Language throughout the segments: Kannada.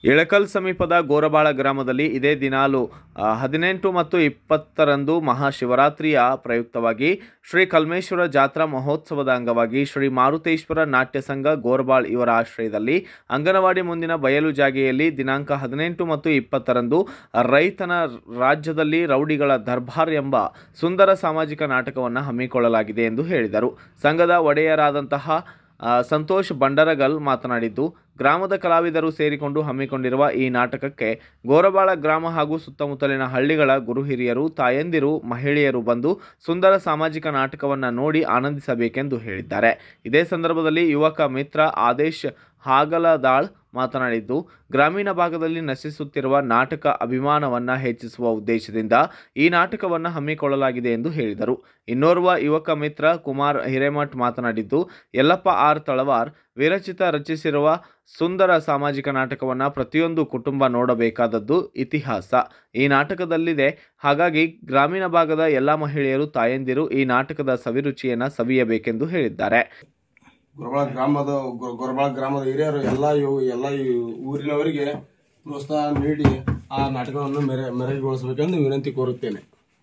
ಇಳಕಲ್ ಸಮೀಪದ ಗೋರಬಾಳ ಗ್ರಾಮದಲ್ಲಿ ಇದೇ ದಿನಾಲು ಆ, ಹದಿನೆಂಟು ಮತ್ತು ಇಪ್ಪತ್ತರಂದು ಮಹಾಶಿವರಾತ್ರಿಯ ಪ್ರಯುಕ್ತವಾಗಿ ಶ್ರೀ ಕಲ್ಮೇಶ್ವರ ಜಾತ್ರಾ ಮಹೋತ್ಸವದ ಅಂಗವಾಗಿ ಶ್ರೀ ಮಾರುತೇಶ್ವರ ನಾಟ್ಯ ಸಂಘ ಗೋರಬಾಳ್ ಇವರ ಆಶ್ರಯದಲ್ಲಿ ಅಂಗನವಾಡಿ ಮುಂದಿನ ಬಯಲು ಜಾಗೆಯಲ್ಲಿ ದಿನಾಂಕ ಹದಿನೆಂಟು ಮತ್ತು ಇಪ್ಪತ್ತರಂದು ರೈತನ ರಾಜ್ಯದಲ್ಲಿ ರೌಡಿಗಳ ದರ್ಬಾರ್ ಎಂಬ ಸುಂದರ ಸಾಮಾಜಿಕ ನಾಟಕವನ್ನು ಹಮ್ಮಿಕೊಳ್ಳಲಾಗಿದೆ ಎಂದು ಹೇಳಿದರು ಸಂಘದ ಒಡೆಯರಾದಂತಹ ಆ, ಸಂತೋಷ್ ಬಂಡರಗಲ್ ಮಾತನಾಡಿದ್ದು ಗ್ರಾಮದ ಕಲಾವಿದರು ಸೇರಿಕೊಂಡು ಹಮ್ಮಿಕೊಂಡಿರುವ ಈ ನಾಟಕಕ್ಕೆ ಗೋರಬಾಳ ಗ್ರಾಮ ಹಾಗೂ ಸುತ್ತಮುತ್ತಲಿನ ಹಳ್ಳಿಗಳ ಗುರು ಹಿರಿಯರು ತಾಯಂದಿರು ಮಹಿಳೆಯರು ಬಂದು ಸುಂದರ ಸಾಮಾಜಿಕ ನಾಟಕವನ್ನು ನೋಡಿ ಆನಂದಿಸಬೇಕೆಂದು ಹೇಳಿದ್ದಾರೆ ಇದೇ ಸಂದರ್ಭದಲ್ಲಿ ಯುವಕ ಮಿತ್ರ ಆದೇಶ್ ಹಾಗಲದಾಳ್ ಮಾತನಾಡಿದ್ದು ಗ್ರಾಮೀಣ ಭಾಗದಲ್ಲಿ ನಶಿಸುತ್ತಿರುವ ನಾಟಕ ಅಭಿಮಾನವನ್ನು ಹೆಚ್ಚಿಸುವ ಉದ್ದೇಶದಿಂದ ಈ ನಾಟಕವನ್ನು ಹಮ್ಮಿಕೊಳ್ಳಲಾಗಿದೆ ಎಂದು ಹೇಳಿದರು ಇನ್ನೋರ್ವ ಯುವಕ ಮಿತ್ರ ಕುಮಾರ್ ಹಿರೇಮಠ್ ಮಾತನಾಡಿದ್ದು ಯಲ್ಲಪ್ಪ ಆರ್ ತಳವಾರ್ ವಿರಚಿತ ರಚಿಸಿರುವ ಸುಂದರ ಸಾಮಾಜಿಕ ನಾಟಕವನ್ನು ಪ್ರತಿಯೊಂದು ಕುಟುಂಬ ನೋಡಬೇಕಾದದ್ದು ಇತಿಹಾಸ ಈ ನಾಟಕದಲ್ಲಿದೆ ಹಾಗಾಗಿ ಗ್ರಾಮೀಣ ಭಾಗದ ಎಲ್ಲ ಮಹಿಳೆಯರು ತಾಯಂದಿರು ಈ ನಾಟಕದ ಸವಿರುಚಿಯನ್ನು ಸವಿಯಬೇಕೆಂದು ಹೇಳಿದ್ದಾರೆ ಗೊರಬಾಳ ಗ್ರಾಮದ ಗೊ- ಗೊರಬಾಳ ಗ್ರಾಮದ ಹಿರಿಯರು ಎಲ್ಲ ಇವು ಎಲ್ಲ ಈ ಊರಿನವರಿಗೆ ಪ್ರೋತ್ಸಾಹ ನೀಡಿ ಆ ನಾಟಕವನ್ನು ಮೆರೆ ಮೆರಗುಗೊಳಿಸಬೇಕೆಂದು ವಿನಂತಿ ಕೋರುತ್ತೇನೆ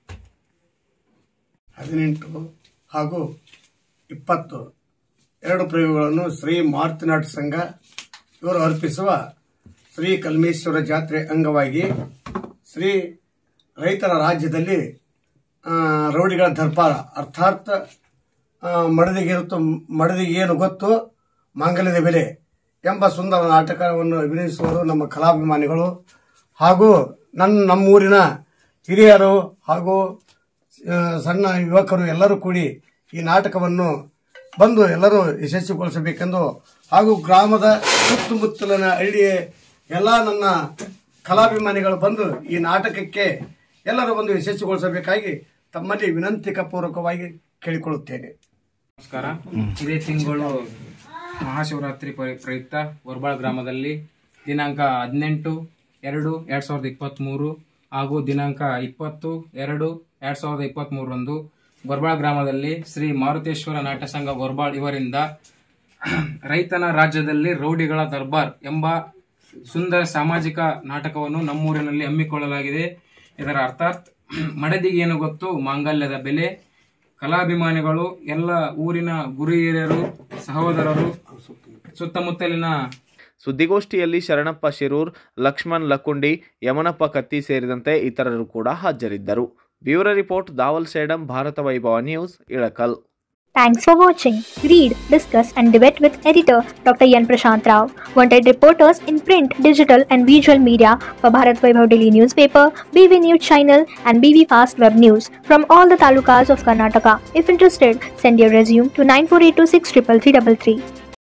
ಹದಿನೆಂಟು ಹಾಗೂ ಇಪ್ಪತ್ತು ಎರಡು ಪ್ರಯೋಗಗಳನ್ನು ಶ್ರೀ ಮಾರುತಿನಾಟ ಸಂಘ ಇವರು ಅರ್ಪಿಸುವ ಶ್ರೀ ಕಲ್ಮೇಶ್ವರ ಜಾತ್ರೆ ಅಂಗವಾಗಿ ಶ್ರೀ ರೈತರ ರಾಜ್ಯದಲ್ಲಿ ಆ, ರೌಡಿಗಳ ದರ್ಬಾರ ಅರ್ಥಾತ್ ಆ, ಮಡದಿಗಿರುತ್ತು ಮಡದಿಗೆ ಏನು ಗೊತ್ತು ಮಾಂಗಲ್ಯದ ಬೆಲೆ ಎಂಬ ಸುಂದರ ನಾಟಕವನ್ನು ಅಭಿನಯಿಸುವರು ನಮ್ಮ ಕಲಾಭಿಮಾನಿಗಳು ಹಾಗೂ ನನ್ನ ನಮ್ಮೂರಿನ ಹಿರಿಯರು ಹಾಗೂ ಆ, ಸಣ್ಣ ಯುವಕರು ಎಲ್ಲರೂ ಕೂಡಿ ಈ ನಾಟಕವನ್ನು ಬಂದು ಎಲ್ಲರೂ ಯಶಸ್ವಿಗೊಳಿಸಬೇಕೆಂದು ಹಾಗೂ ಗ್ರಾಮದ ಸುತ್ತಮುತ್ತಲಿನ ಹಳ್ಳಿಯ ಎಲ್ಲ ನನ್ನ ಕಲಾಭಿಮಾನಿಗಳು ಬಂದು ಈ ನಾಟಕಕ್ಕೆ ಎಲ್ಲರೂ ಬಂದು ಯಶಸ್ವಿಗೊಳಿಸಬೇಕಾಗಿ ತಮ್ಮಲ್ಲಿ ವಿನಂತಿ ಪೂರ್ವಕವಾಗಿ ಕೇಳಿಕೊಳ್ಳುತ್ತೇನೆ ನಮಸ್ಕಾರ ಇದೇ ತಿಂಗಳು ಮಹಾಶಿವರಾತ್ರಿ ಪ್ರ- ಪ್ರಯುಕ್ತ ವರ್ಬಾಳ್ ಗ್ರಾಮದಲ್ಲಿ ದಿನಾಂಕ ಹದಿನೆಂಟು ಎರಡು ಎರಡ್ ಸಾವಿರದ ಇಪ್ಪತ್ತ್ ಮೂರು ಹಾಗೂ ದಿನಾಂಕ ಇಪ್ಪತ್ತು ಎರಡು ಎರಡ್ ಸಾವಿರದ ಇಪ್ಪತ್ತ್ ಮೂರರಂದು ಗೊರ್ಬಾಳ್ ಗ್ರಾಮದಲ್ಲಿ ಶ್ರೀ ಮಾರುತೇಶ್ವರ ನಾಟ್ಯ ಸಂಘ ಗೊರ್ಬಾಳ್ ಇವರಿಂದ ರೈತನ ರಾಜ್ಯದಲ್ಲಿ ರೌಡಿಗಳ ದರ್ಬಾರ್ ಎಂಬ ಸುಂದರ ಸಾಮಾಜಿಕ ನಾಟಕವನ್ನು ನಮ್ಮೂರಿನಲ್ಲಿ ಹಮ್ಮಿಕೊಳ್ಳಲಾಗಿದೆ ಇದರ ಅರ್ಥಾತ್ ಮಡದಿಗೆ ಏನು ಗೊತ್ತು ಮಾಂಗಲ್ಯದ ಬೆಲೆ ಕಲಾಭಿಮಾನಿಗಳು ಎಲ್ಲ ಊರಿನ ಗುರು ಹಿರಿಯರು ಸಹೋದರರು ಸುತ್ತಮುತ್ತಲಿನ ಸುದ್ದಿಗೋಷ್ಠಿಯಲ್ಲಿ ಶರಣಪ್ಪ ಶಿರೂರ್ ಲಕ್ಷ್ಮಣ್ ಲಕ್ಕುಂಡಿ ಯಮನಪ್ಪ ಕತ್ತಿ ಸೇರಿದಂತೆ ಇತರರು ಕೂಡ ಹಾಜರಿದ್ದರು bureau report Dawal Sedam Bharata Vaibhava news Ilkal Thanks for watching. Read, discuss, and debate with editor Dr. Yan Prashant Rao. Wanted reporters in print, digital, and visual media for Bharat Vaibhav Daily newspaper, BV News channel, and BV Fast Web News from all the talukas of Karnataka. If interested, send your resume to 9482633333.